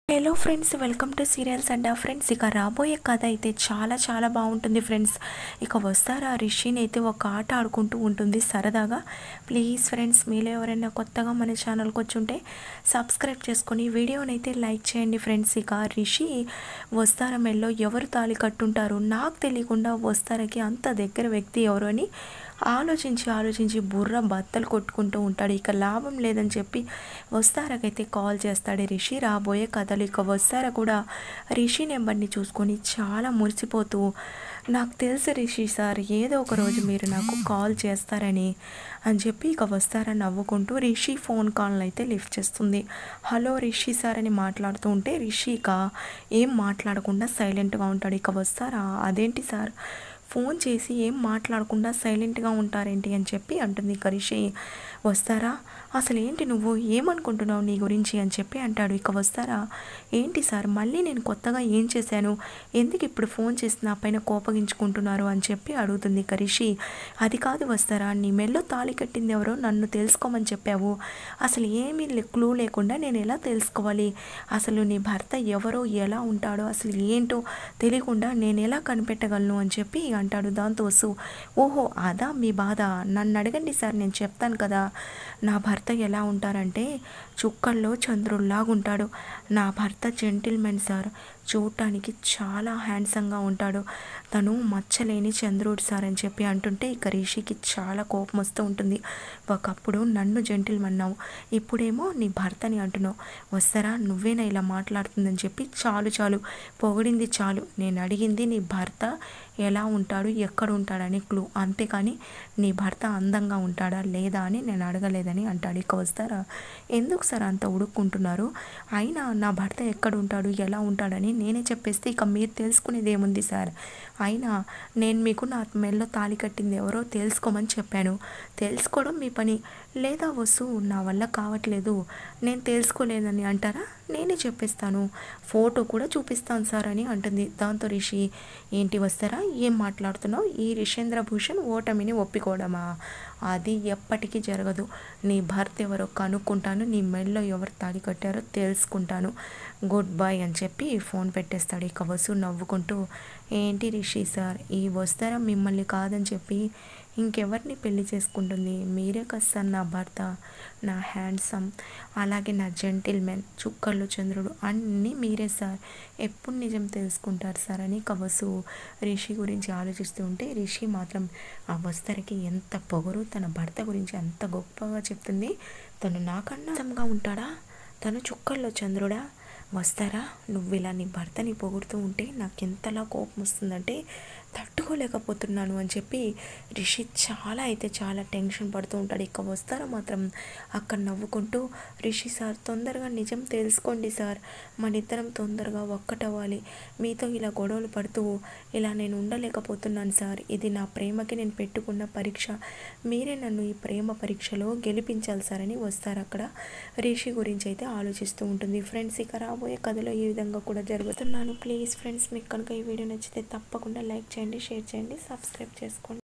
hello friends welcome to serials and friends ఇక రాబోయే కథ అయితే చాలా చాలా బాగుంటుంది ఫ్రెండ్స్ ఇక వస్తారా రిషిని అయితే ఒక ఆట ఆడుకుంటూ ఉంటుంది సరదాగా ప్లీజ్ ఫ్రెండ్స్ మీలో ఎవరైనా కొత్తగా మన ఛానల్కి వచ్చి ఉంటే సబ్స్క్రైబ్ చేసుకొని వీడియోని అయితే లైక్ చేయండి ఫ్రెండ్స్ ఇక రిషి వస్తార మెల్లో ఎవరు తాళి కట్టుంటారు నాకు తెలియకుండా వస్తారకి అంత దగ్గర వ్యక్తి ఎవరు అని ఆలోచించి ఆలోచించి బుర్ర బత్తలు కొట్టుకుంటూ ఉంటాడు ఇక లాభం లేదని చెప్పి వస్తారకైతే కాల్ చేస్తాడు రిషి రాబోయే కథలు ఇక వస్తారా కూడా రిషి నెంబర్ని చూసుకొని చాలా మురిసిపోతూ నాకు తెలుసు రిషి సార్ ఏదో ఒక రోజు మీరు నాకు కాల్ చేస్తారని అని చెప్పి ఇక వస్తారా నవ్వుకుంటూ రిషి ఫోన్ కాల్ని అయితే లిఫ్ట్ చేస్తుంది హలో రిషి సార్ అని మాట్లాడుతూ ఉంటే రిషి ఇక ఏం మాట్లాడకుండా సైలెంట్గా ఉంటాడు ఇక వస్తారా అదేంటి సార్ ఫోన్ చేసి ఏం మాట్లాడకుండా సైలెంట్గా ఉంటారేంటి అని చెప్పి అంటుంది ఇక రిషి వస్తారా అసలు ఏంటి నువ్వు ఏమనుకుంటున్నావు నీ గురించి అని చెప్పి అంటాడు ఇక వస్తారా ఏంటి సార్ మళ్ళీ నేను కొత్తగా ఏం చేశాను ఎందుకు ఇప్పుడు ఫోన్ చేసి నా పైన కోపగించుకుంటున్నారు అని చెప్పి అడుగుతుంది ఇక రిషి అది కాదు వస్తారా నీ మెల్లో తాళి కట్టింది ఎవరో నన్ను తెలుసుకోమని చెప్పావు అసలు ఏమీ క్లూ లేకుండా నేను ఎలా తెలుసుకోవాలి అసలు నీ భర్త ఎవరో ఎలా ఉంటాడో అసలు ఏంటో తెలియకుండా నేను ఎలా కనిపెట్టగలను అని చెప్పి అంటాడు దాంతో వసు ఓహో అదా మీ బాధ నన్ను అడగండి సార్ నేను చెప్తాను కదా నా భర్త ఎలా ఉంటారంటే చుక్కల్లో చంద్రుల్లాగా ఉంటాడు నా భర్త జెంటిల్మెన్ సార్ చూడటానికి చాలా హ్యాండ్సమ్గా ఉంటాడు తను మచ్చలేని చంద్రుడు సార్ అని చెప్పి అంటుంటే ఇక రిషికి చాలా కోపం వస్తూ ఉంటుంది ఒకప్పుడు నన్ను జెంటిల్మెన్ అన్నావు ఇప్పుడేమో నీ భర్తని అంటున్నావు వస్తారా నువ్వేనా ఇలా మాట్లాడుతుందని చెప్పి చాలు చాలు పొగిడింది చాలు నేను అడిగింది నీ భర్త ఎలా ఉంటాడు ఎక్కడ ఉంటాడని క్లూ అంతేకాని నీ భర్త అందంగా ఉంటాడా లేదా అని నేను అడగలేదని అంటాడు ఇక వస్తారా ఎందుకు సార్ అంత ఉడుక్కుంటున్నారు అయినా నా భర్త ఎక్కడ ఉంటాడు ఎలా ఉంటాడని నేనే చెప్పేస్తే ఇక మీరు తెలుసుకునేది ఏముంది సార్ అయినా నేను మీకు నా మెల్లో తాళి కట్టింది ఎవరో తెలుసుకోమని చెప్పాను తెలుసుకోవడం మీ పని లేదా వసు నా వల్ల కావట్లేదు నేను తెలుసుకోలేదని అంటారా నేనే చెప్పేస్తాను ఫోటో కూడా చూపిస్తాను సార్ అని అంటుంది దాంతో రిషి ఏంటి వస్తారా ఏం మాట్లాడుతున్నావు ఈ రిషేంద్ర భూషణ్ ఓటమిని ఒప్పుకోవడమా అది ఎప్పటికీ జరగదు నీ భర్త ఎవరో కనుక్కుంటాను నీ మెడలో ఎవరు తాడి కట్టారో తెలుసుకుంటాను గుడ్ బాయ్ అని చెప్పి ఫోన్ పెట్టేస్తాడు ఇక వసు నవ్వుకుంటూ ఏంటి రిషి సార్ ఈ వస్తారా మిమ్మల్ని కాదని చెప్పి ఇంకెవరిని పెళ్లి చేసుకుంటుంది మీరే కదా సార్ నా భర్త నా హ్యాండ్సమ్ అలాగే నా జెంటిల్మెన్ చుక్కల్లో చంద్రుడు అన్నీ మీరే సార్ ఎప్పుడు నిజం తెలుసుకుంటారు సార్ అని కవసు రిషి గురించి ఆలోచిస్తూ ఉంటే రిషి మాత్రం ఆ వస్తరికి ఎంత పొగరు తన భర్త గురించి అంత గొప్పగా చెప్తుంది తను నాకన్నా అందంగా ఉంటాడా తను చుక్కల్లో చంద్రుడా వస్తారా నువ్వు ఇలా నీ భర్తని పొగుడుతూ ఉంటే నాకు ఎంతలా కోపం వస్తుందంటే తట్టుకోలేకపోతున్నాను అని చెప్పి రిషి చాలా అయితే చాలా టెన్షన్ పడుతూ ఉంటాడు ఇక వస్తారా మాత్రం అక్కడ నవ్వుకుంటూ రిషి సార్ తొందరగా నిజం తెలుసుకోండి సార్ మన ఇద్దరం తొందరగా ఒక్కటవ్వాలి మీతో ఇలా గొడవలు పడుతూ ఇలా నేను ఉండలేకపోతున్నాను సార్ ఇది నా ప్రేమకి నేను పెట్టుకున్న పరీక్ష మీరే నన్ను ఈ ప్రేమ పరీక్షలో గెలిపించాలి సార్ అని వస్తారు అక్కడ రిషి గురించి అయితే ఆలోచిస్తూ ఉంటుంది ఫ్రెండ్స్ ఇక రాబోయే కథలో ఈ విధంగా కూడా జరుగుతున్నాను ప్లీజ్ ఫ్రెండ్స్ మీకు కనుక ఈ వీడియో నచ్చితే తప్పకుండా లైక్ చేయండి షేర్ చేయండి సబ్స్క్రైబ్ చేసుకోండి